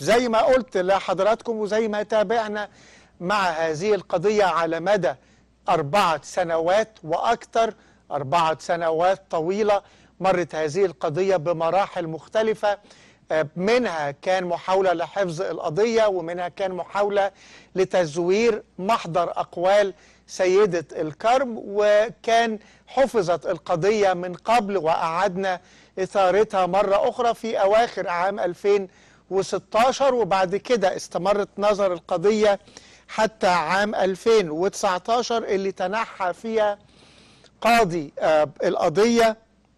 زي ما قلت لحضراتكم وزي ما تابعنا مع هذه القضية على مدى أربعة سنوات وأكثر أربعة سنوات طويلة مرت هذه القضية بمراحل مختلفة آه، منها كان محاولة لحفظ القضية ومنها كان محاولة لتزوير محضر أقوال سيدة الكرم وكان حفظت القضية من قبل وأعدنا إثارتها مرة أخرى في أواخر عام 2016 وبعد كده استمرت نظر القضية حتى عام 2019 اللي تنحى فيها قاضي آه، القضية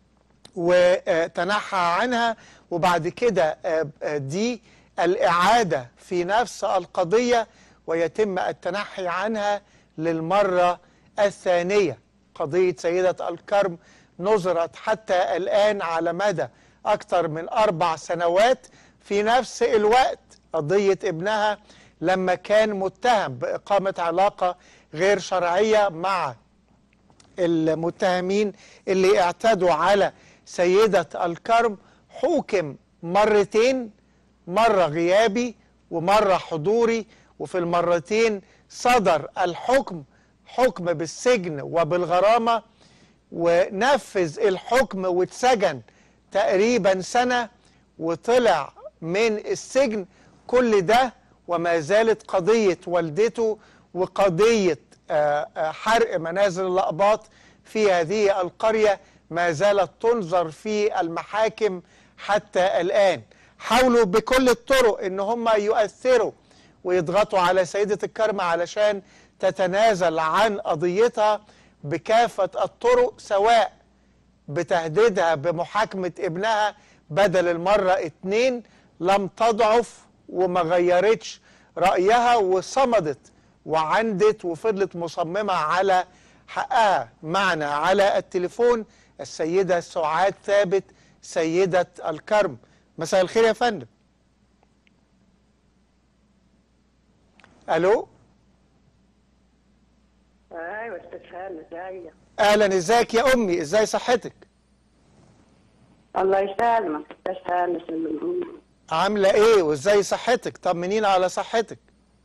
وتنحى عنها وبعد كده آه، آه، دي الإعادة في نفس القضية ويتم التنحي عنها للمرة الثانية قضية سيدة الكرم نظرت حتى الآن على مدى أكثر من أربع سنوات في نفس الوقت قضية ابنها لما كان متهم بإقامة علاقة غير شرعية مع المتهمين اللي اعتدوا على سيدة الكرم حوكم مرتين مرة غيابي ومرة حضوري وفي المرتين صدر الحكم حكم بالسجن وبالغرامة ونفذ الحكم واتسجن تقريبا سنة وطلع من السجن كل ده وما زالت قضية والدته وقضية آه، آه، حرق منازل الأقباط في هذه القرية ما زالت تنظر في المحاكم حتى الآن حاولوا بكل الطرق ان هم يؤثروا ويضغطوا على سيدة الكرم علشان تتنازل عن قضيتها بكافة الطرق سواء بتهديدها بمحاكمة ابنها بدل المرة اتنين لم تضعف وما غيرتش رأيها وصمدت وعندت وفضلت مصممة على حقها معنا على التليفون السيدة سعاد ثابت سيدة الكرم مساء الخير يا فندم الو ايوه استاذ هاني ازيك اهلا ازيك يا امي ازاي صحتك الله يسلمك استاذ هاني سلم عامله ايه وازاي صحتك طمنينا على صحتك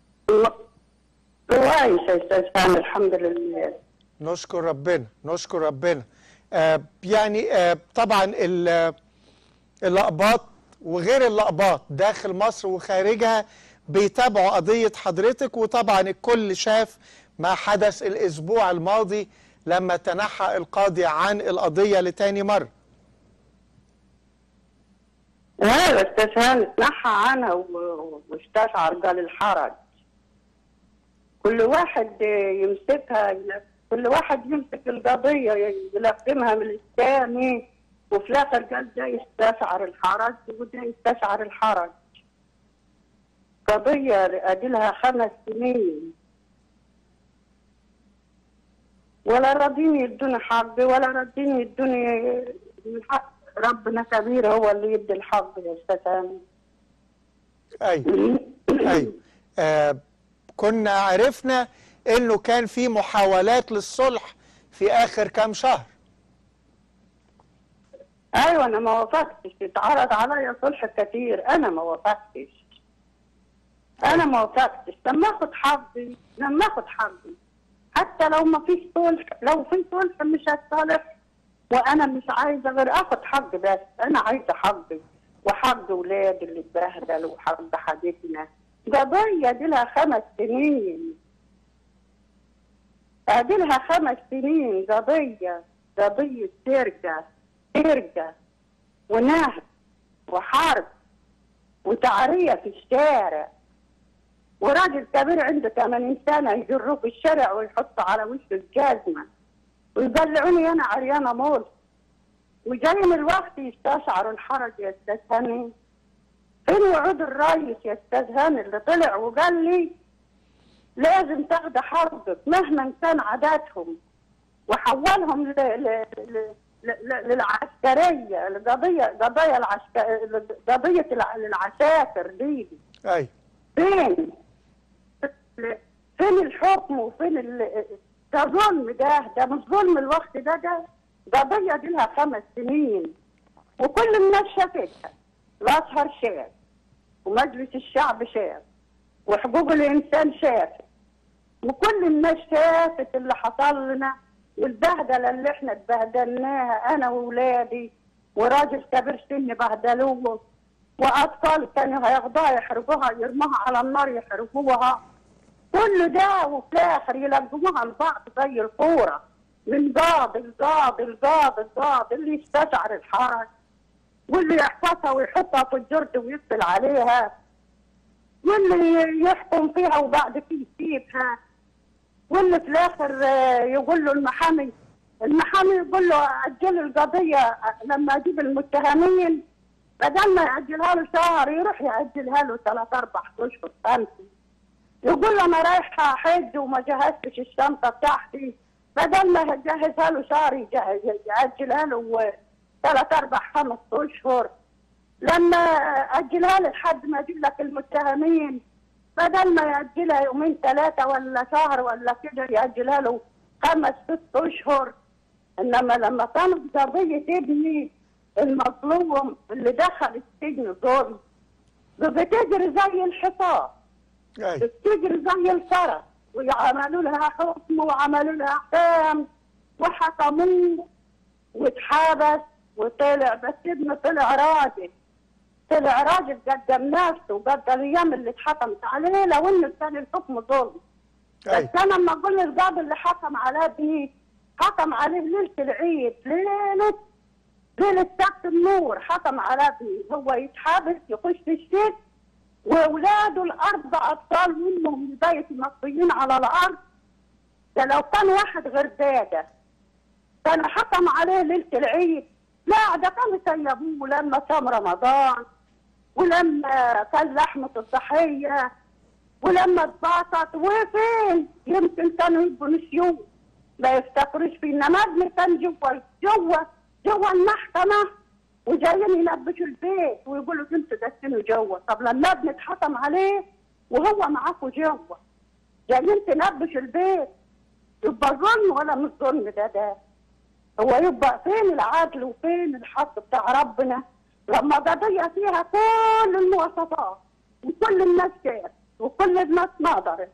كويس يا استاذ هاني الحمد لله نشكر ربنا نشكر ربنا آه يعني آه طبعا ال- الاقباط وغير الاقباط داخل مصر وخارجها بيتابعوا قضيه حضرتك وطبعا الكل شاف ما حدث الاسبوع الماضي لما تنحى القاضي عن القضيه لتاني مره ايوه استاذ هاني تنحى عنها و- واستشعر قال الحرج كل واحد يمسكها كل واحد يمسك القضية يلقمها من الثاني وفي الآخر قال ده يستشعر الحرج وده يستشعر الحرج قضية أجلها خمس سنين ولا راضين يدوني حق ولا راضين يدوني الحق ربنا كبير هو اللي يدي الحق يا استاذ هاني ايوه ايوه آه كنا عرفنا انه كان في محاولات للصلح في اخر كام شهر ايوه انا ما وافقتش اتعرض عليا صلح كتير انا ما وافقتش انا ما وافقتش لما اخد حظي لما اخد حظي حتى لو ما فيش صلح لو في صلح مش هتصالح وانا مش عايزه غير اخد حق بس انا عايزه حقي وحق ولاد اللي اتبهدلوا وحق حديثنا قضيه دي لها خمس سنين ادي لها خمس سنين قضيه قضيه سرقه سرقه ونهب وحرب وتعريه في الشارع وراجل كبير عنده 80 سنه يجروه في الشارع ويحطه على وشه الجزمه ويدلعوني انا عريانه موت وجاي من الوقت يستشعروا الحرج يا استاذ هاني فين وعود الرئيس يا استاذ هاني اللي طلع وقال لي لازم تاخد حربك مهما كان عاداتهم وحولهم ل... ل... ل... ل- للعسكريه القضيه قضايا العسكر قضيه الع- العساكر دي ايوه فين فين الحكم وفين ال... ده ظلم ده ده مش ظلم الوقت ده ده قضية دي لها خمس سنين وكل الناس شافتها الأزهر شاف ومجلس الشعب شاف وحقوق الانسان شافت وكل الناس شافت اللي حصل لنا والبهدله اللي احنا اتبهدلناها انا واولادي وراجل كبير سن بهدلوه واطفال كانوا هياخدوها يحرقوها يرموها على النار يحرقوها كل ده وفي الاخر يلقموها لبعض زي الكوره من قاض القاض القاض القاض اللي يستشعر الحرج واللي يحفظها ويحطها في الجرد ويقفل عليها واللي يحكم فيها وبعد كده يسيبها واللي في الاخر آه، يقول له المحامي المحامي يقول له اجل القضيه لما اجيب المتهمين بدل ما يعجلها له شهر يروح يعجلها له ثلاث اربع اشهر خمسه يقول له انا رايحه حج وما جهزتش الشنطه بتاعتي بدل ما يجهزها له شهر يجهز ياجلها له ثلاث اربع خمس اشهر لما اجلها له لحد ما اجيب لك المتهمين بدل ما ياجلها يومين ثلاثه ولا شهر ولا كده ياجلها له خمس ست اشهر انما لما كانت قضيه ابني المظلوم اللي دخل السجن ظلم بتجري زي الحصان أي. بتجري زي الفرس وعملوا لها حكم وعملوا لها احكام وحكموه واتحبس وطلع بس ابنه طلع راجل طلع راجل قدم نفسه وقدم الايام اللي اتحكمت عليه لو انه كان الحكم ظلم أي. بس انا لما اقول للقاضي اللي حكم على ابني حكم عليه ليله العيد ليله ليله سبت النور حكم على ابني هو يتحبس يخش السجن واولاده الاربع اطفال منهم لغايه مصريين على الارض ده لو كان واحد غير داده كان حكم عليه ليله العيد لا ده كانوا سيبوه لما صام رمضان ولما كان لحمه الضحيه ولما اتبسط وفين يمكن كانوا يبقوا نسيوه ما يفتكروش فيه انما ابني كان جوا جوا جوا المحكمه وجايين يلبسوا البيت ويقولوا انتوا دسنوا جوا طب لما ابني اتحكم عليه وهو معاكوا جوا جايين تلبسوا البيت يبقى ظلم ولا مش ظلم ده ده هو يبقى فين العدل وفين الحق بتاع ربنا لما قضية فيها كل المواصفات وكل الناس شافت وكل الناس نظرت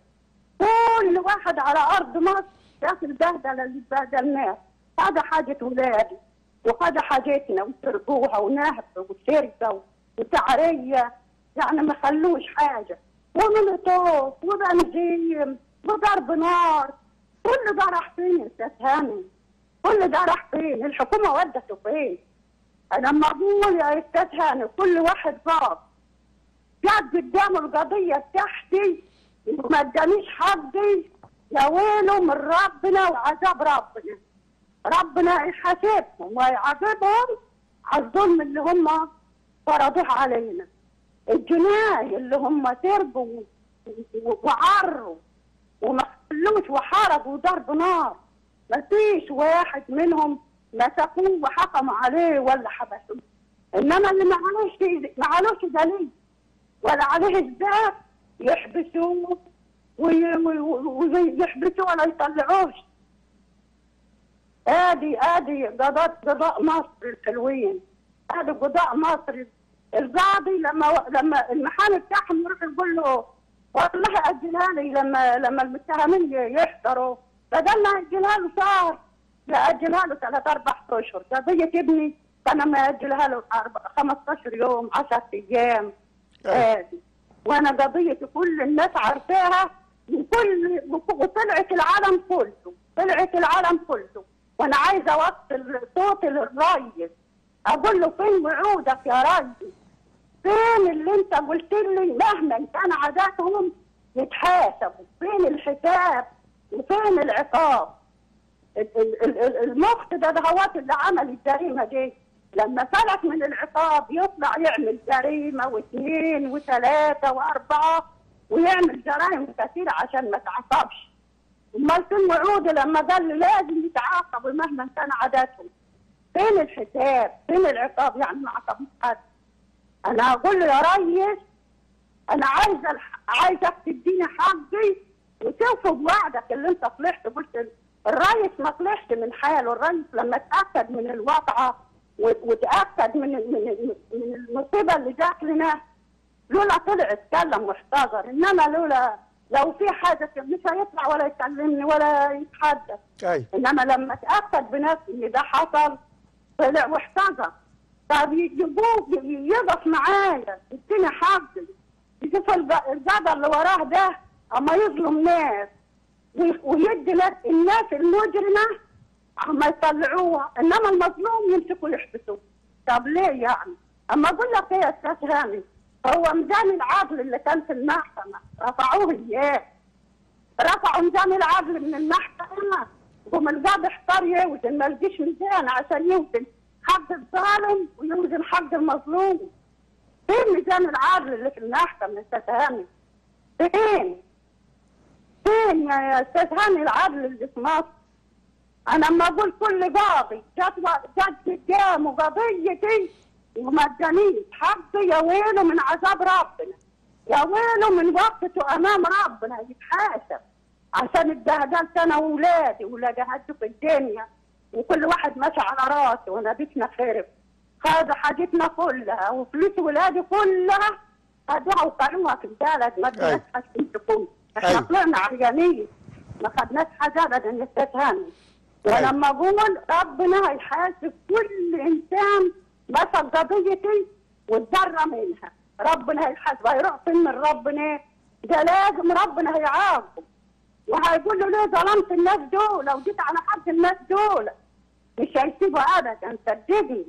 كل واحد على أرض مصر شاف البهدلة اللي اتبهدلناها هذا حاجة ولادي وهذا حاجتنا وسرقوها ونهب وسرقة وتعرية يعني ما خلوش حاجة وملطوف وبنزين وضرب نار كل ده راح فين يا استاذ هاني؟ كل ده راح فين؟ الحكومة ودته فين؟ أنا لما أقول يا استاذ هاني كل واحد ضاب جات قدامه القضية بتاعتي وما ادانيش حقي يا ويله من ربنا وعذاب ربنا ربنا يحاسبهم ويعاقبهم على الظلم اللي هم فرضوه علينا الجناي اللي هم سرقوا و- وعروا وما خلوش وحرقوا وضرب نار ما فيش واحد منهم مسكوه وحكموا عليه ولا حبسوه انما اللي معلوش معلوش دليل ولا عليه اثبات يحبسوه وي- وي- وي- ويحبسوه ولا يطلعوش ادي ادي قضاء قضاء مصر الحلوين ادي قضاء مصر القاضي لما لما المحامي بتاعهم يروح يقول له والله اجلها لي لما لما المتهمين يحضروا بدل ما اجلها له شهر لا اجلها له ثلاث اربع اشهر قضيه ابني كان ما اجلها له أربع- 15 يوم 10 ايام أيوة. ادي وانا قضيتي كل الناس عارفاها وكل وطلعت العالم كله طلعت العالم كله وانا عايزه اوصل صوتي للريس اقول له فين وعودك يا ريس فين اللي انت قلت لي مهما كان عاداتهم يتحاسبوا فين الحساب وفين العقاب ال- ال- ال- ال- المخ ده دهوات اللي عمل الجريمه دي لما فلت من العقاب يطلع يعمل جريمه واثنين وثلاثه واربعه ويعمل جرائم كثيره عشان ما تعاقبش امال فين وعوده لما قال لي لازم يتعاقبوا مهما كان عاداتهم فين الحساب فين العقاب يعني ما عاقبوش حد انا اقول له يا ريس انا عايزه الح- عايزك تديني حقي وتوفي بوعدك اللي انت طلعت قلت الريس ما طلعش من حاله الريس لما اتاكد من الواقعه و- وتاكد من من من المصيبه اللي جات لنا لولا طلع اتكلم واحتضر انما لولا لو في حاجه مش هيطلع ولا يكلمني ولا يتحدث ايوه انما لما اتاكد بنفسي ان ده حصل طلع واحتضر طب يجيبوه يقف معايا يديني حقي يشوف الج- الجدع اللي وراه ده اما يظلم ناس وي- ويدي ناس الناس المجرمه اما يطلعوها انما المظلوم يمسكوا يحبسوه طب ليه يعني؟ اما اقول لك ايه يا استاذ هاني هو ميزان العدل اللي كان في المحكمه رفعوه اياه رفعوا ميزان العدل من المحكمة قوم القاضي احتار يوزن ما لقيش ميزان عشان يوزن حق الظالم ويوزن حق المظلوم فين ميزان العدل اللي في المحكمة يا استاذ هاني؟ فين؟ فين يا استاذ هاني العدل اللي في مصر؟ انا لما اقول كل قاضي جت جت قدامه قضيتي وما ادانيش حقي يا ويله من عذاب ربنا يا ويله من وقفته امام ربنا يتحاسب عشان اتبهدلت انا واولادي ولا جهدت في الدنيا وكل واحد ماشي على راسه وانا بيتنا خرب خدوا حاجتنا كلها وفلوس ولادي كلها خدوها وقالوها في البلد ما ادناش أيوة. حاجه تكون احنا أيوة. طلعنا عريانين ما خدناش حاجه ابدا يا استاذ هاني أيوة. ولما اقول ربنا هيحاسب كل انسان مسك قضيتي واتضرى منها ربنا هيحاسب هيروح فين من ربنا ده لازم ربنا هيعاقبه وهيقول له ليه ظلمت الناس دول لو جيت على حق الناس دول مش هيسيبه ابدا صدقني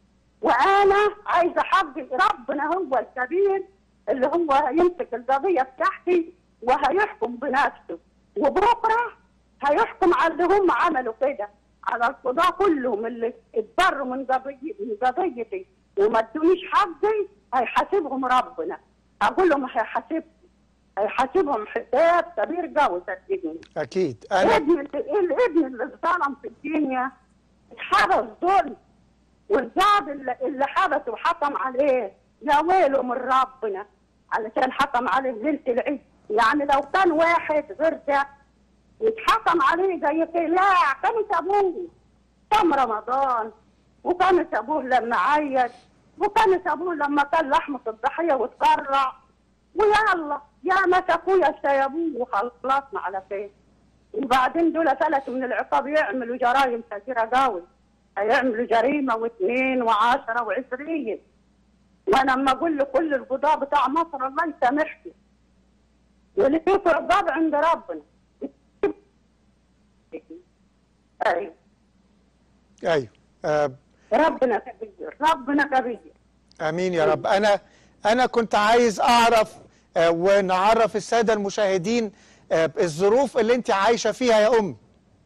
وانا عايزه حقي ربنا هو الكبير اللي هو يمسك القضيه بتاعتي وهيحكم بنفسه وبكره هيحكم على اللي هم عملوا كده على القضاة كلهم اللي اتضروا من قضيتي من قضيتي وما ادونيش حقي هيحاسبهم ربنا اقول لهم هيحاسبهم هيحاسبهم حساب كبير قوي صدقني اكيد انا الابن اللي الابن اللي اتظلم في الدنيا اتحبس ظلم والقاضي اللي, اللي حبسه وحكم عليه يا ويله من ربنا علشان حكم عليه ليله العيد يعني لو كان واحد غير ده يتحكم عليه زي كده لا كانوا سابوه صام رمضان وكانوا سابوه لما عيط وكانوا سابوه لما كان لحمة الضحية وتقرع ويلا يا مسكوه يا سيبوه وخلصنا على كده وبعدين دول فلتوا من العقاب يعملوا جرائم كثيرة قوي هيعملوا جريمة واثنين وعشرة وعشرين وانا لما اقول لكل القضاة بتاع مصر الله يسامحكم واللي فيه عقاب عند ربنا ايوه ايوه آه ربنا كبير ربنا كبير امين يا رب انا انا كنت عايز اعرف آه ونعرف الساده المشاهدين آه الظروف اللي انت عايشه فيها يا ام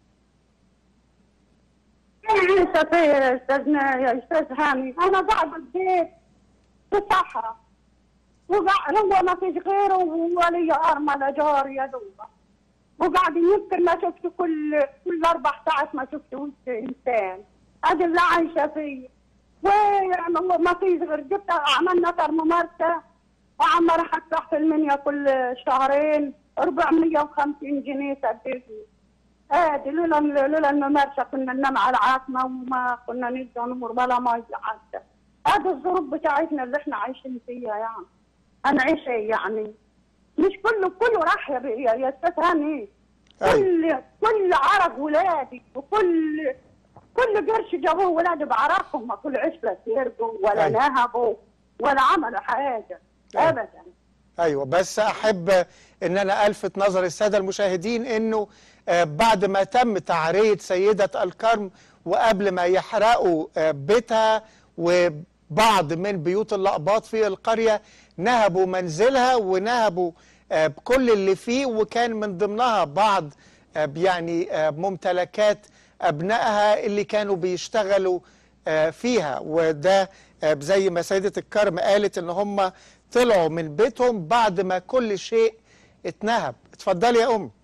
عيسى في يا استاذنا يا استاذ هاني انا قاعد البيت في الصحراء وقاعد هو ما فيش غيره ولي ارمله جاريه دوبه وقاعد يمكن ما شفت كل كل اربع ساعات ما شفت وش انسان هذا اللي عايشه فيه ويعني هو ما فيش غير جبت عملنا ترمومتر وعم راح ادفع في المنيا كل شهرين 450 جنيه صدقني ادي لولا لولا الممارسه كنا ننام على العاصمه وما كنا نلقى نمر ولا ميه حتى هذه الظروف بتاعتنا اللي احنا عايشين فيها يعني هنعيش ايه يعني مش كله كله راح يا بي- يا يا استاذ هاني كل كل عرق ولادي وكل كل قرش جابوه ولادي بعرقهم ما كل عشرة سرقوا ولا أيوة. نهبوا ولا عملوا حاجه أيوة. ابدا ايوه بس احب ان انا الفت نظر الساده المشاهدين انه آه، بعد ما تم تعريه سيده الكرم وقبل ما يحرقوا آه، بيتها وبعض من بيوت اللقباط في القريه نهبوا منزلها ونهبوا آه، كل اللي فيه وكان من ضمنها بعض آه، يعني آه، ممتلكات ابنائها اللي كانوا بيشتغلوا آه، فيها وده آه، زي ما سيدة الكرم قالت ان هم طلعوا من بيتهم بعد ما كل شيء اتنهب اتفضلي يا ام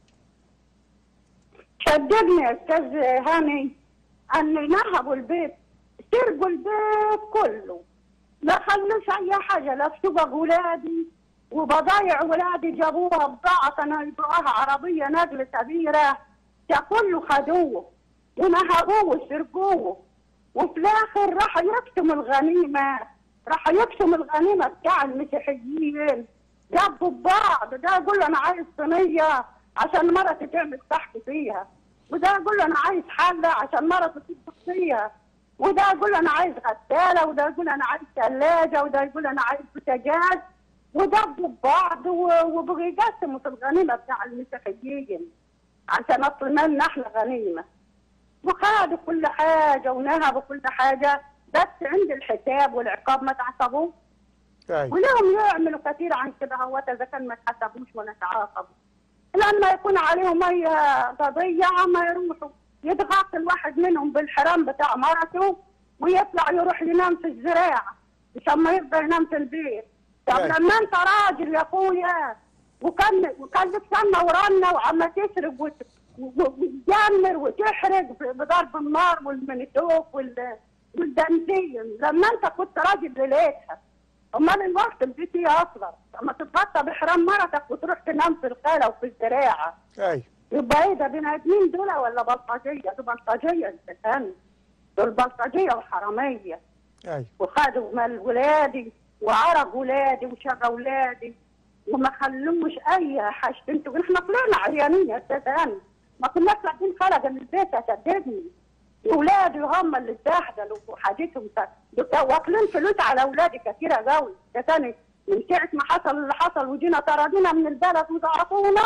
صدقني يا استاذ هاني ان نهبوا البيت سرقوا البيت كله لا خلوش اي حاجه لا في سبق ولادي وبضايع ولادي جابوها بضاعه كانوا يبيعوها عربيه نقل كبيره ده كله خدوه ونهبوه وسرقوه وفي الاخر راحوا يكتموا الغنيمه راح يقسم الغنيمه بتاع المسيحيين جابوا ببعض ده يقول له انا عايز صينيه عشان مرتي تعمل كحك فيها وده يقول له انا عايز حله عشان مرتي تطبخ فيها وده يقول له انا عايز غساله وده يقول انا عايز ثلاجه وده يقول انا عايز بوتاجاز ودبوا ببعض و- وبقوا يقسموا في الغنيمه بتاع المسيحيين عشان اصل لنا احنا غنيمه وخدوا كل حاجه ونهبوا كل حاجه بس عند الحساب والعقاب ما تعصبوش ايوه ولهم يعملوا كثير عن كده هو اذا كان ما تحسبوش ولا تعاقبوا لما يكون عليهم اي قضيه ما يروحوا يضغط الواحد منهم بالحرام بتاع مرته ويطلع يروح ينام في الزراعه عشان ما يقدر ينام في البيت طب أيوة. لما انت راجل يا اخويا وكان وكان لك سنه ورنه وعم تسرق وت- و- وتدمر وتحرق ب- بضرب النار والمنتوف وال والبنزين لما انت كنت راجل ليلتها امال الوقت اللي فيه اصلا لما تتغطى بحرام مرتك وتروح تنام في الخاله وفي الزراعه ايوه يبقى ايه ده بني ادمين دول ولا بلطجيه؟ دول بلطجيه انت ثاني دول بلطجيه وحراميه ايوه وخدوا مال ولادي وعرق ولادي وشغى ولادي وما خلوش اي حاجه انتوا احنا طلعنا عريانين يا استاذ ما كناش لاقيين خلق من البيت صدقني اولادي هم اللي اتبهدلوا وحاجتهم س- واكلين فلوس على اولادي كثيره قوي ده تاني من ساعه ما حصل اللي حصل وجينا طردونا من البلد وضعفونا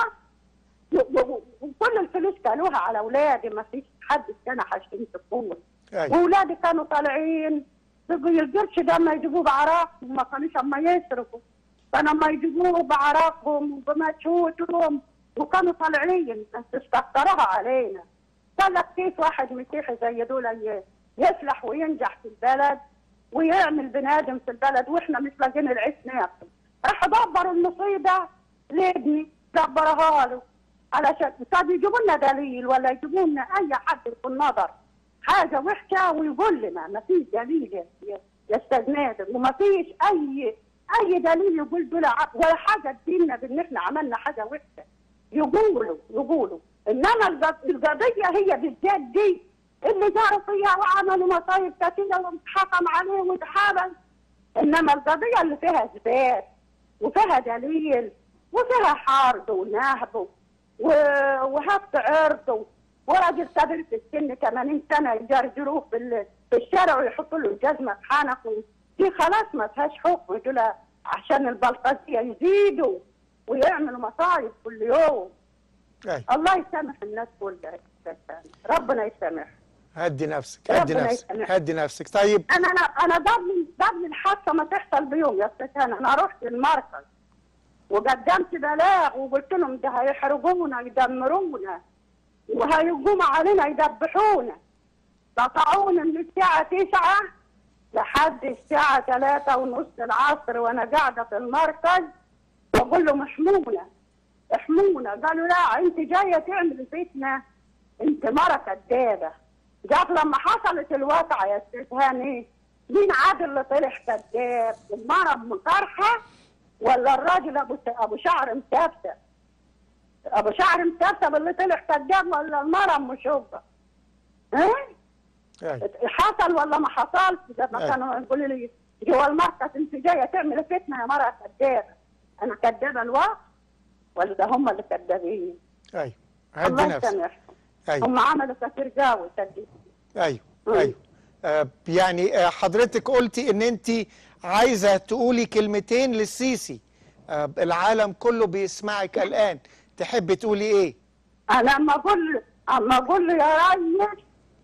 و- و- وكل الفلوس كانوها على اولادي ما فيش حد استنى حاجتين تكون ايوه واولادي كانوا طالعين بقوا القرش ده ما يجيبوه بعراقهم ما كانوش اما يصرفوا كانوا اما يجيبوه بعراقهم وبمجهودهم وكانوا طالعين بس استكترها علينا قال لك كيف واحد مسيحي زي دول ي- يفلح وينجح في البلد ويعمل بني ادم في البلد واحنا مش لاقيين العيش ناكل راح دبروا المصيبه لابني دبرها له علشان طب يجيبوا لنا دليل ولا يجيبوا لنا اي حد في النظر حاجه وحشه ويقول لنا ما فيش دليل يا- يا- يا استاذ نادر وما فيش اي اي دليل يقول دول ع- ولا حاجه تدينا بان احنا عملنا حاجه وحشه يقولوا يقولوا انما الق- القضيه هي بالذات دي اللي جاروا فيها وعملوا مصايب كثيره واتحكم عليه واتحابس انما القضيه اللي فيها اثبات وفيها دليل وفيها حرب ونهب و- وهبط عرض وراجل كبير في السن 80 سنه يجرجروه في ال- في الشارع ويحطوا له الجزمه في حنكه دي خلاص ما فيهاش حكم دول عشان البلطجيه يزيدوا ويعملوا مصايب كل يوم ايوه الله يسامح الناس كلها يا أستاذ. ربنا يسامح هدي نفسك هدي ربنا نفسك يسامحك. هدي نفسك طيب انا انا انا قبل قبل الحادثه ما تحصل بيوم يا استاذ هاني، انا رحت المركز وقدمت بلاغ وقلت لهم ده هيحرقونا يدمرونا وهيقوموا علينا يذبحونا قطعونا من الساعة 9 لحد الساعة 3 ونص العصر وانا قاعدة في المركز واقول لهم احمونا احمونا قالوا لا انت جاية تعمل فتنة انت مرة كدابة جات لما حصلت الواقعة يا استاذ هاني مين عاد اللي طلع كذاب المرة مقرحة ولا الراجل ابو ابو شعر مكبسة ابو شعر مكبسة اللي طلع كذاب ولا المرة ام شوكة ها ايوه حصل ولا ما حصلش ده ما أيوة. كانوا يقولوا لي جوا المركز انت جايه تعمل فتنه يا مرة كدابه انا كدابه الوقت ولا ده هم اللي كدابين ايوه هدي الله نفسك يسامحهم ايوه هم عملوا كتير قوي صدقني ايوه مم. ايوه آه يعني آه حضرتك قلتي ان انت عايزه تقولي كلمتين للسيسي آه العالم كله بيسمعك الان تحبي تقولي ايه انا اما اقول اما اقول له يا ريس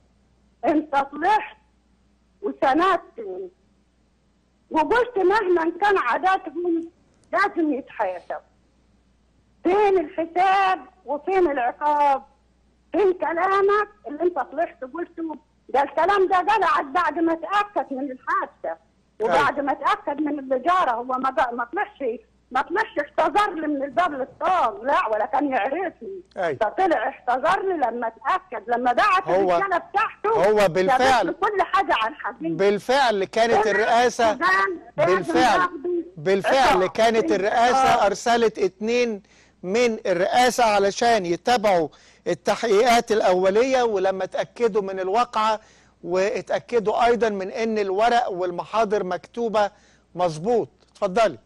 انت طلعت وسندتني وقلت مهما كان عاداتهم لازم يتحاسب فين الحساب وفين العقاب فين كلامك اللي انت طلعت قلته ده الكلام ده قلعت بعد ما تاكد من الحادثه وبعد ما تاكد من اللي جاره هو ما بقى- ما طلعش ما طلعش احتذر لي من الباب للطاق لا ولا كان يعرفني أيوة. ده طلع احتذر لي لما تاكد لما بعت هو- الرجاله بتاعته هو بالفعل- جابت له كل حاجه عن حبيبي بالفعل كانت الرئاسه بالفعل بالفعل كانت الرئاسة أرسلت اتنين من الرئاسة علشان يتابعوا التحقيقات الأولية ولما تأكدوا من الواقعة واتاكدوا ايضا من ان الورق والمحاضر مكتوبه مظبوط اتفضلي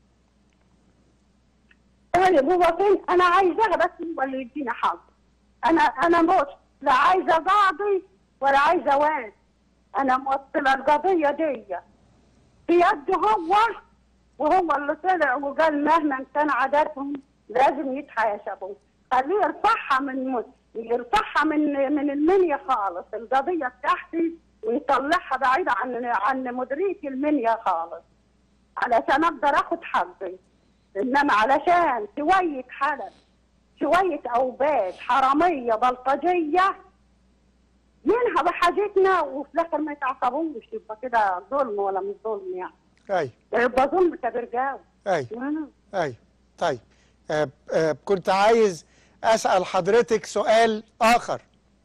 طيب هو فين انا عايزاه بس هو اللي يديني حظ انا انا مش لا عايزه قاضي ولا عايزه واد انا موصله القضيه دي في يده هو وهو اللي طلع وقال مهما كان عددهم لازم يتحاسبوا خليه يرفعها من يرفعها من من المنيا خالص القضيه بتاعتي ويطلعها بعيده عن عن مديريه المنيا خالص علشان اقدر اخد حقي انما علشان شويه حلب شويه اوباد حراميه بلطجيه منها بحاجتنا وفي الاخر ما يتعاقبوش يبقى كده ظلم ولا مش ظلم يعني ايوه يبقى ظلم كبرجاوي ايوه ايوه طيب آه آه كنت عايز اسال حضرتك سؤال اخر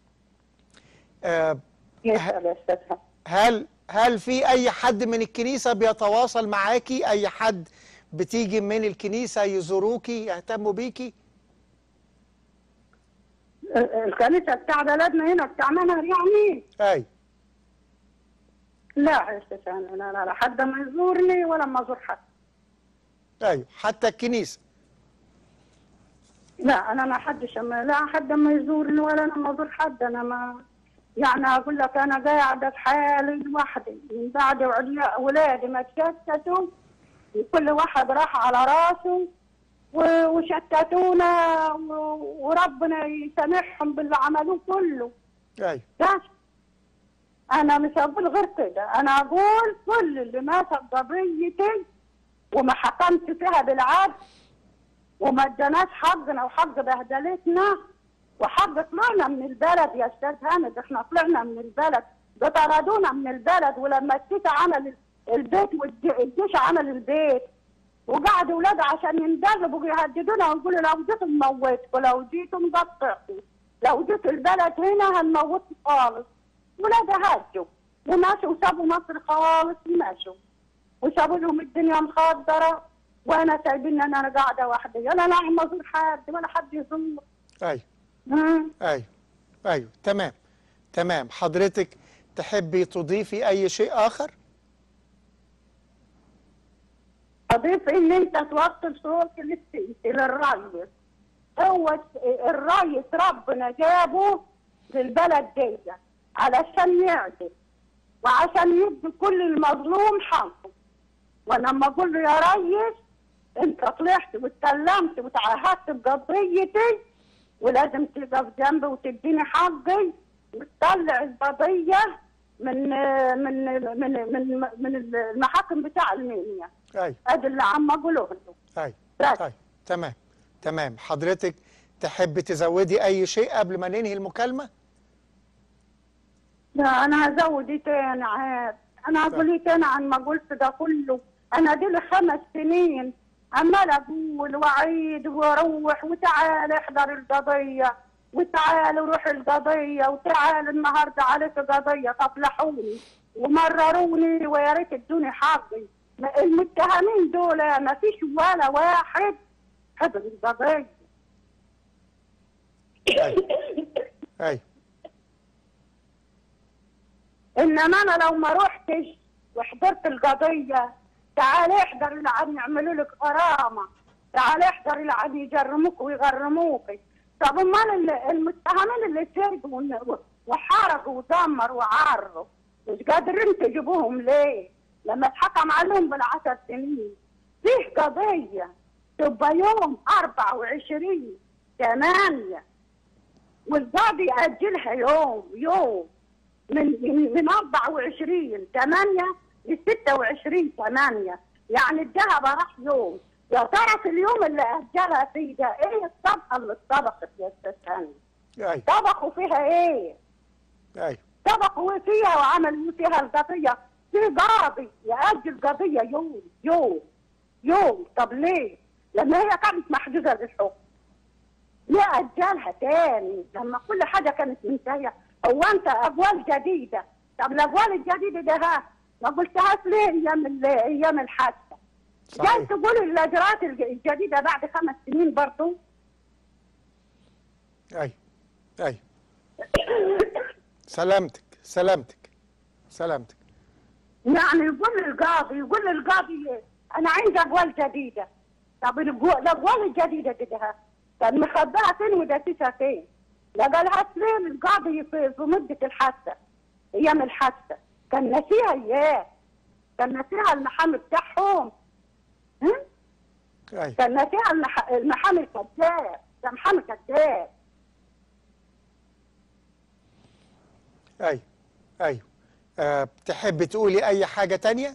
آه يسأل يا استاذ هل هل في اي حد من الكنيسه بيتواصل معاكي اي حد بتيجي من الكنيسه يزوروكي يهتموا بيكي الكنيسه بتاع بلدنا هنا بتاع منهر يعني اي لا يا استاذ لا لا لا حد ما يزورني ولا ما ازور حد ايوه حتى الكنيسه لا انا ما حدش أما لا حد ما يزورني ولا انا ما ازور حد انا ما يعني اقول لك انا قاعده في حالي لوحدي من بعد علياء اولادي ما تشتتوا وكل واحد راح على راسه و- وشتتونا و- وربنا يسامحهم باللي عملوه كله ايوه بس انا مش هقول غير كده انا اقول كل اللي ماسك قضيتي وما حكمت فيها بالعدل وما اداناش حقنا وحق بهدلتنا وحق طلعنا من البلد يا استاذ هاند احنا طلعنا من البلد ده طردونا من البلد ولما التيتا عمل البيت والجيش عمل البيت وقعد ولاد عشان يندغبوا يهددونا ويقولوا لو جيتوا نموتكم لو جيتوا نقطعكم لو جيت البلد هنا هنموتكم خالص ولاد هجوا ومشوا وسابوا مصر خالص ومشوا وسابوا لهم الدنيا مخدره وانا سايبين ان انا قاعده وحدي انا لا عم ازور حد ولا حد يزور ايوه مم. ايوه ايوه تمام تمام حضرتك تحبي تضيفي اي شيء اخر اضيف ان انت توصل صوت للسيسي للريس هو الريس ربنا جابه للبلد دي علشان يعدل وعشان يدي كل المظلوم حقه ولما اقول له يا ريس انت طلعت واتكلمت وتعهدت بقضيتي ولازم تقف جنبي وتديني حقي وتطلع القضيه من من من من من المحاكم بتاع المنيا ايوه ادي اللي عم اقوله له ايوه بس. طيب تمام تمام حضرتك تحب تزودي اي شيء قبل ما ننهي المكالمه لا انا هزود إيه تاني عاد انا هقول ايه تاني عن ما قلت ده كله انا دي لي خمس سنين عمال اقول واعيد واروح وتعال احضر القضيه وتعال روح القضيه وتعال النهارده عليك قضيه طفلحوني ومرروني ويا ريت ادوني حقي ما- المتهمين دول ما فيش ولا واحد حضر القضيه ايوه انما انا لو ما روحتش وحضرت القضيه تعال احضر اللي عم يعملوا لك غرامه تعال احضر اللي عم يجرموك ويغرموك طب امال ال- المتهمين اللي سرقوا ون- وحرقوا ودمروا وعروا مش قادرين تجيبوهم ليه؟ لما اتحكم عليهم بالعشر سنين فيه قضيه تبقى يوم 24 8 والقاضي يأجلها يوم يوم من من من 24 8 ل 26 8 يعني الذهب راح يوم يا ترى في اليوم اللي اجلها فيه ده ايه الطبخه اللي اتطبخت يا استاذ هاني؟ ايوه طبخوا فيها ايه؟ ايوه طبخوا فيها وعملوا فيها القضيه في قاضي يأجل قضيه يوم يوم يوم طب ليه؟ لما هي كانت محجوزه للحكم ليه أجلها تاني لما كل حاجة كانت منتهية هو أنت أقوال جديدة طب الأقوال الجديدة ده ها ما قلتهاش ليه أيام ال- أيام الحادثة جاي صحيح تقول الإجراءات الج- الجديدة بعد خمس سنين برضه ايوه ايوه سلامتك سلامتك سلامتك يعني يقول القاضي يقول القاضي انا عندي اقوال جديده طب الأقوال الأقوال الجديده كده كان مخباها فين وداسسها فين؟ لا قالها فين القاضي في, في مده الحادثه ايام الحادثه كان ناسيها اياه كان ناسيها المحامي بتاعهم هم؟ ايوه كان ناسيها المح... المحامي الكذاب ده محامي كذاب ايوه ايوه أه بتحب تقولي اي حاجه تانية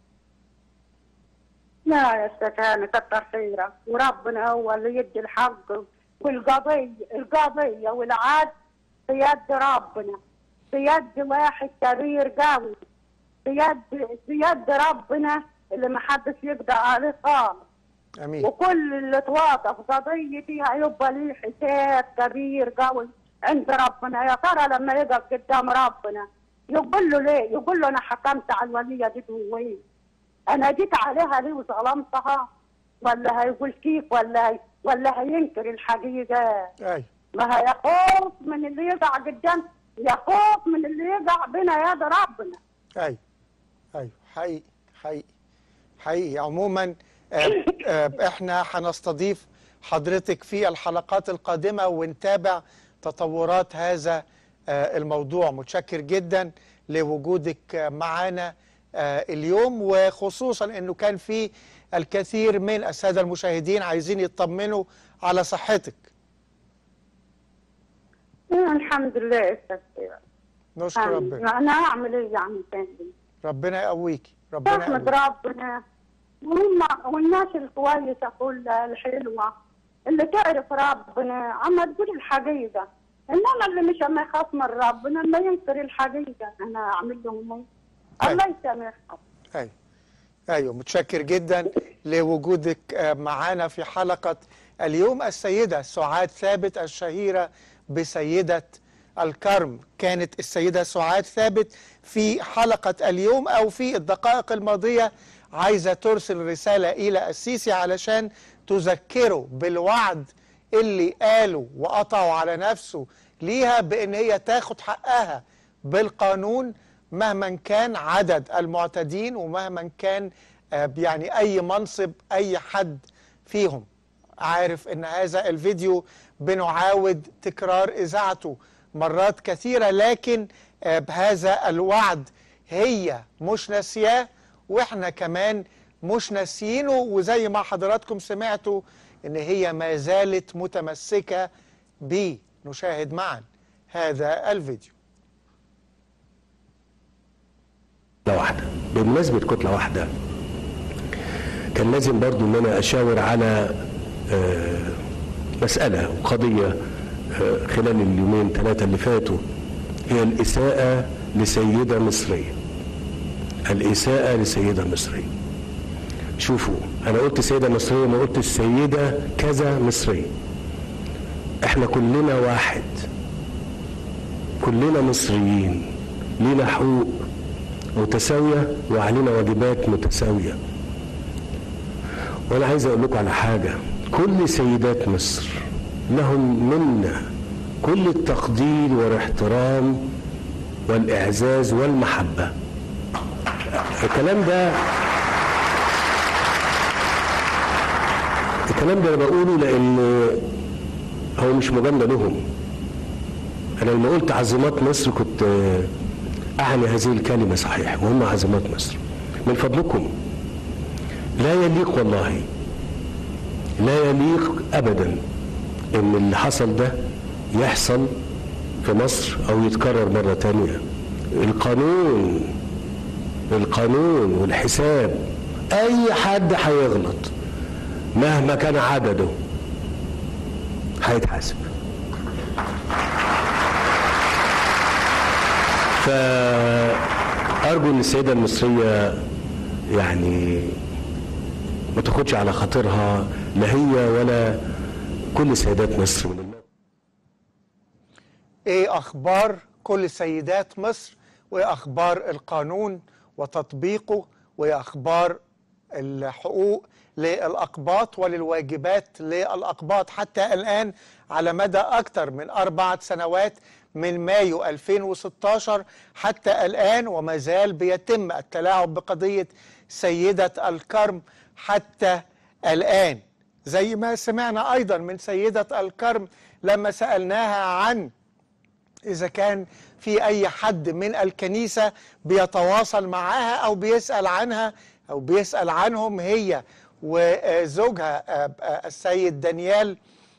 لا يا استاذ كتر خيرك وربنا هو اللي يدي الحق والقضية القضية والعدل في يد ربنا في يد واحد كبير قوي في يد في يد ربنا اللي ما حدش يقدر عليه خالص امين وكل اللي تواطى في قضيتي هيبقى ليه حساب كبير قوي عند ربنا يا ترى لما يقف قدام ربنا يقول له ليه؟ يقول له انا حكمت على الوليه دي وين؟ انا جيت عليها ليه وظلمتها؟ ولا هيقول كيف ولا هي ولا هينكر الحقيقه؟ ايوه ما هيخوف من اللي يقع قدام يخوف من اللي يقع بين يد ربنا ايوه ايوه حقيقي حقيقي حقيقي عموما آه، آه، احنا هنستضيف حضرتك في الحلقات القادمه ونتابع تطورات هذا آه، الموضوع متشكر جدا لوجودك آه، معنا آه، اليوم وخصوصا انه كان في الكثير من الساده المشاهدين عايزين يطمنوا على صحتك إيه الحمد لله يا استاذ نشكر ربنا انا اعمل ايه يعني تاني؟ ربنا يقويكي ربنا تحمد يقويكي ربنا وهم والناس الكويسة كلها الحلوة اللي تعرف ربنا عم تقول الحقيقة إنما اللي مش ما يخاف من ربنا ما ينكر الحقيقة أنا أعمل لهم إيه؟ أيوة. الله يسامحهم ايوه ايوه متشكر جدا لوجودك آه، معانا في حلقه اليوم السيده سعاد ثابت الشهيره بسيده الكرم كانت السيده سعاد ثابت في حلقه اليوم او في الدقائق الماضيه عايزه ترسل رساله الى السيسي علشان تذكره بالوعد اللي قاله وقطعوا على نفسه ليها بان هي تاخد حقها بالقانون مهما كان عدد المعتدين ومهما كان آه، يعني اي منصب اي حد فيهم عارف ان هذا الفيديو بنعاود تكرار اذاعته مرات كثيره لكن آه، بهذا الوعد هي مش ناسياه واحنا كمان مش ناسيينه وزي ما حضراتكم سمعتوا ان هي ما زالت متمسكه بيه نشاهد معا هذا الفيديو كتلة واحدة بمناسبة كتلة واحدة كان لازم برضو ان انا اشاور على آه، مسألة وقضية آه، خلال اليومين ثلاثة اللي فاتوا هي الإساءة لسيدة مصرية الإساءة لسيدة مصرية شوفوا أنا قلت سيدة مصرية ما قلت السيدة كذا مصرية احنا كلنا واحد كلنا مصريين لينا حقوق متساوية وعلينا واجبات متساوية وأنا عايز أقول لكم على حاجة كل سيدات مصر لهم منا كل التقدير والاحترام والإعزاز والمحبة الكلام ده الكلام ده أنا بقوله لأن هو مش مجاملة لهم أنا لما قلت عظيمات مصر كنت آه، أعني هذه الكلمة صحيح وهم عظمات مصر من فضلكم لا يليق والله لا يليق أبدا إن اللي حصل ده يحصل في مصر أو يتكرر مرة تانية القانون القانون والحساب أي حد هيغلط مهما كان عدده هيتحاسب فأرجو أن السيدة المصرية يعني ما تاخدش على خاطرها لا هي ولا كل سيدات مصر من الناس ايه اخبار كل سيدات مصر وايه اخبار القانون وتطبيقه وايه اخبار الحقوق للاقباط وللواجبات للاقباط حتى الان على مدى اكثر من اربعه سنوات من مايو 2016 حتى الآن وما زال بيتم التلاعب بقضية سيدة الكرم حتى الآن زي ما سمعنا أيضا من سيدة الكرم لما سألناها عن إذا كان في أي حد من الكنيسة بيتواصل معاها أو بيسأل عنها أو بيسأل عنهم هي وزوجها آه، آه، السيد دانيال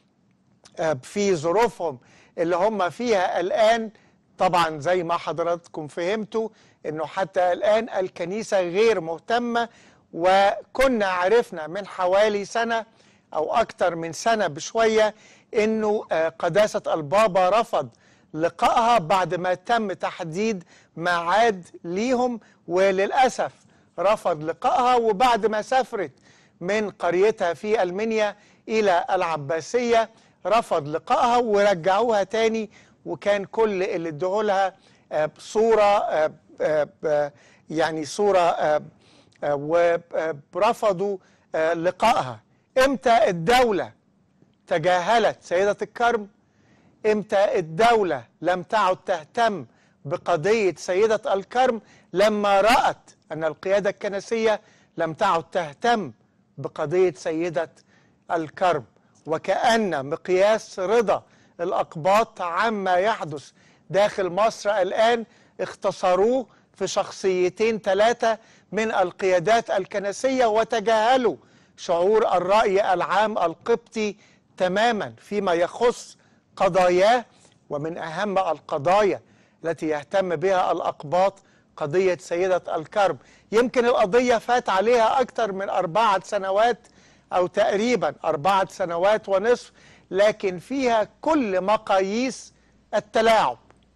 آه، في ظروفهم اللي هم فيها الآن طبعا زي ما حضراتكم فهمتوا انه حتى الآن الكنيسة غير مهتمة وكنا عرفنا من حوالي سنة او اكتر من سنة بشوية انه آه، قداسة البابا رفض لقائها بعد ما تم تحديد ميعاد ليهم وللأسف رفض لقائها وبعد ما سافرت من قريتها في المنيا إلى العباسية رفض لقائها ورجعوها تاني وكان كل اللي ادوه لها صورة آه، آه، آه، يعني صورة آه، آه، ورفضوا آه، لقائها امتى الدولة تجاهلت سيدة الكرم امتى الدولة لم تعد تهتم بقضية سيدة الكرم لما رأت أن القيادة الكنسية لم تعد تهتم بقضية سيدة الكرم وكأن مقياس رضا الأقباط عما يحدث داخل مصر الآن اختصروه في شخصيتين ثلاثة من القيادات الكنسية وتجاهلوا شعور الرأي العام القبطي تماما فيما يخص قضاياه ومن أهم القضايا التي يهتم بها الأقباط قضية سيدة الكرم يمكن القضية فات عليها أكثر من أربعة سنوات أو تقريبا أربعة سنوات ونصف لكن فيها كل مقاييس التلاعب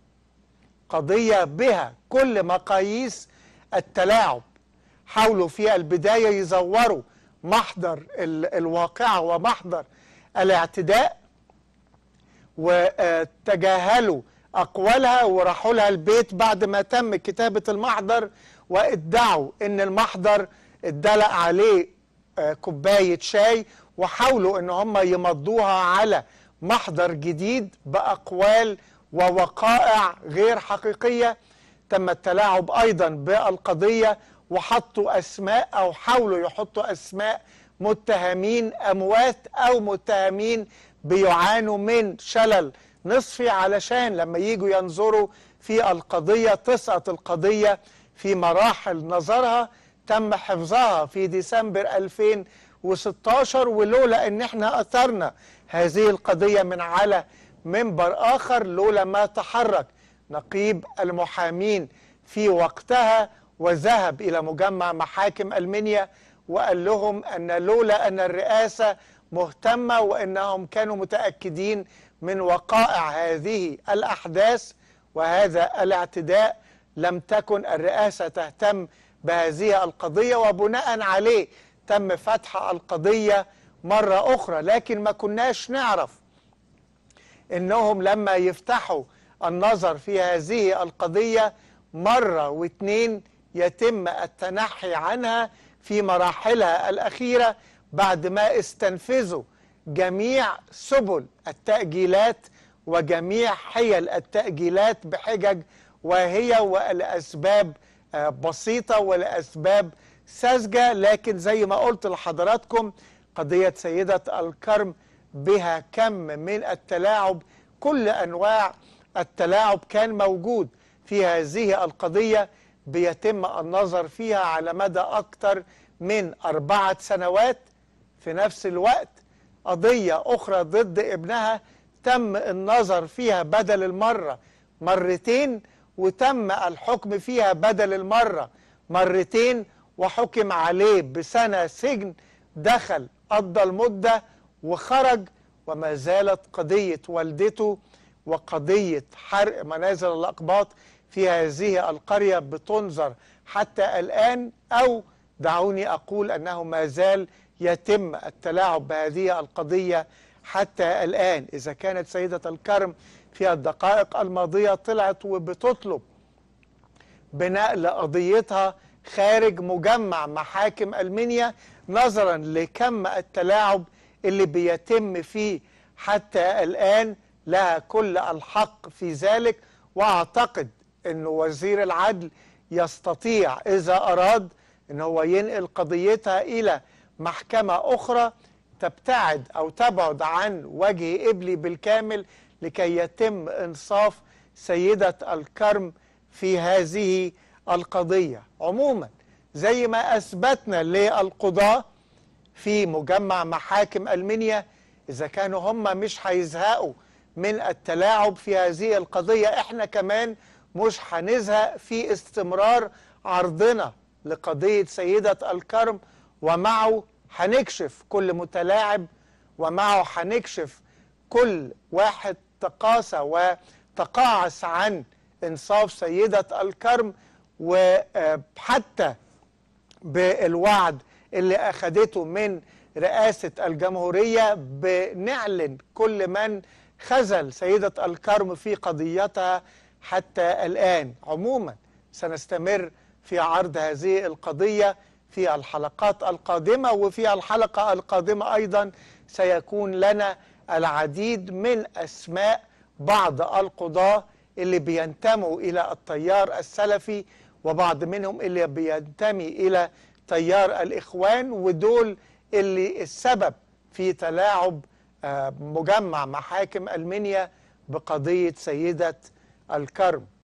قضية بها كل مقاييس التلاعب حاولوا في البداية يزوروا محضر ال- الواقعة ومحضر الاعتداء وتجاهلوا أقوالها وراحوا لها البيت بعد ما تم كتابة المحضر وادعوا إن المحضر اتدلق عليه آه، كوباية شاي وحاولوا إن هم يمضوها على محضر جديد بأقوال ووقائع غير حقيقية تم التلاعب أيضا بالقضية وحطوا أسماء أو حاولوا يحطوا أسماء متهمين أموات أو متهمين بيعانوا من شلل نصفي علشان لما يجوا ينظروا في القضية تسقط القضية في مراحل نظرها تم حفظها في ديسمبر 2016 ولولا ان احنا اثرنا هذه القضية من على منبر اخر لولا ما تحرك نقيب المحامين في وقتها وذهب الى مجمع محاكم المنيا وقال لهم ان لولا ان الرئاسة مهتمة وانهم كانوا متأكدين من وقائع هذه الاحداث وهذا الاعتداء لم تكن الرئاسة تهتم بهذه القضية وبناء عليه تم فتح القضية مرة أخرى لكن ما كناش نعرف إنهم لما يفتحوا النظر في هذه القضية مرة واثنين يتم التنحي عنها في مراحلها الأخيرة بعد ما استنفذوا جميع سبل التأجيلات وجميع حيل التأجيلات بحجج وهي ولأسباب آه، بسيطة ولأسباب ساذجة لكن زي ما قلت لحضراتكم قضية سيدة الكرم بها كم من التلاعب كل أنواع التلاعب كان موجود في هذه القضية بيتم النظر فيها على مدى أكثر من أربعة سنوات في نفس الوقت قضية أخرى ضد ابنها تم النظر فيها بدل المرة مرتين وتم الحكم فيها بدل المرة مرتين وحكم عليه بسنة سجن دخل قضى المدة وخرج وما زالت قضية والدته وقضية حرق منازل الأقباط في هذه القرية بتنظر حتى الآن أو دعوني أقول أنه ما زال يتم التلاعب بهذه القضية حتى الآن إذا كانت سيدة الكرم في الدقائق الماضية طلعت وبتطلب بنقل قضيتها خارج مجمع محاكم المنيا نظرا لكم التلاعب اللي بيتم فيه حتى الآن لها كل الحق في ذلك واعتقد أن وزير العدل يستطيع إذا أراد أن هو ينقل قضيتها إلى محكمة أخرى تبتعد أو تبعد عن وجه إبلي بالكامل لكي يتم إنصاف سيدة الكرم في هذه القضية عموما زي ما أثبتنا للقضاة في مجمع محاكم المنيا إذا كانوا هم مش هيزهقوا من التلاعب في هذه القضية احنا كمان مش هنزهق في استمرار عرضنا لقضية سيدة الكرم ومعه هنكشف كل متلاعب ومعه هنكشف كل واحد تقاسى وتقاعس عن انصاف سيدة الكرم وحتى بالوعد اللي اخدته من رئاسة الجمهورية بنعلن كل من خذل سيدة الكرم في قضيتها حتى الآن عموما سنستمر في عرض هذه القضية في الحلقات القادمة وفي الحلقة القادمة أيضا سيكون لنا العديد من أسماء بعض القضاة اللي بينتموا إلى التيار السلفي وبعض منهم اللي بينتمي إلى تيار الإخوان ودول اللي السبب في تلاعب مجمع محاكم المنيا بقضية سيدة الكرم